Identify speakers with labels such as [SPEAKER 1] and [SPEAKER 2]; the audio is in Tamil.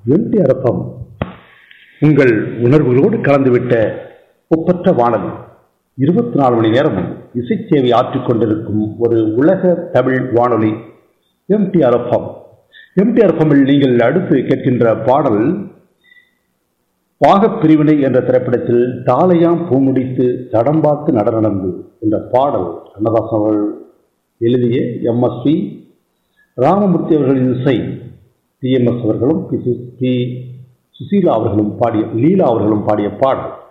[SPEAKER 1] எம்டிஆர் எஃப்எம் உங்கள் உணர்வுகளோடு கலந்துவிட்ட ஒப்பற்ற வானொலி இருபத்தி நாலு மணி நேரமும் இசைச்சேவை ஆற்றிக் கொண்டிருக்கும் ஒரு உலக தமிழ் வானொலி எம்டிஆர் எஃப்எம் எம்டிஆர் எஃப்எம்மில் நீங்கள் அடுத்து கேட்கின்ற பாடல் பாகப் பிரிவினை என்ற திரைப்படத்தில் தாளையாம் பூமுடித்து தடம் பார்த்து நடனந்து என்ற பாடல் கண்ணதாசன் அவர்கள் எழுதிய எம்எஸ்பி ராமமூர்த்தி அவர்களின் இசை டிஎம்எஸ் அவர்களும் பி சு- பி சுசீலா அவர்களும் பாடிய லீலா அவர்களும் பாடிய பாடல்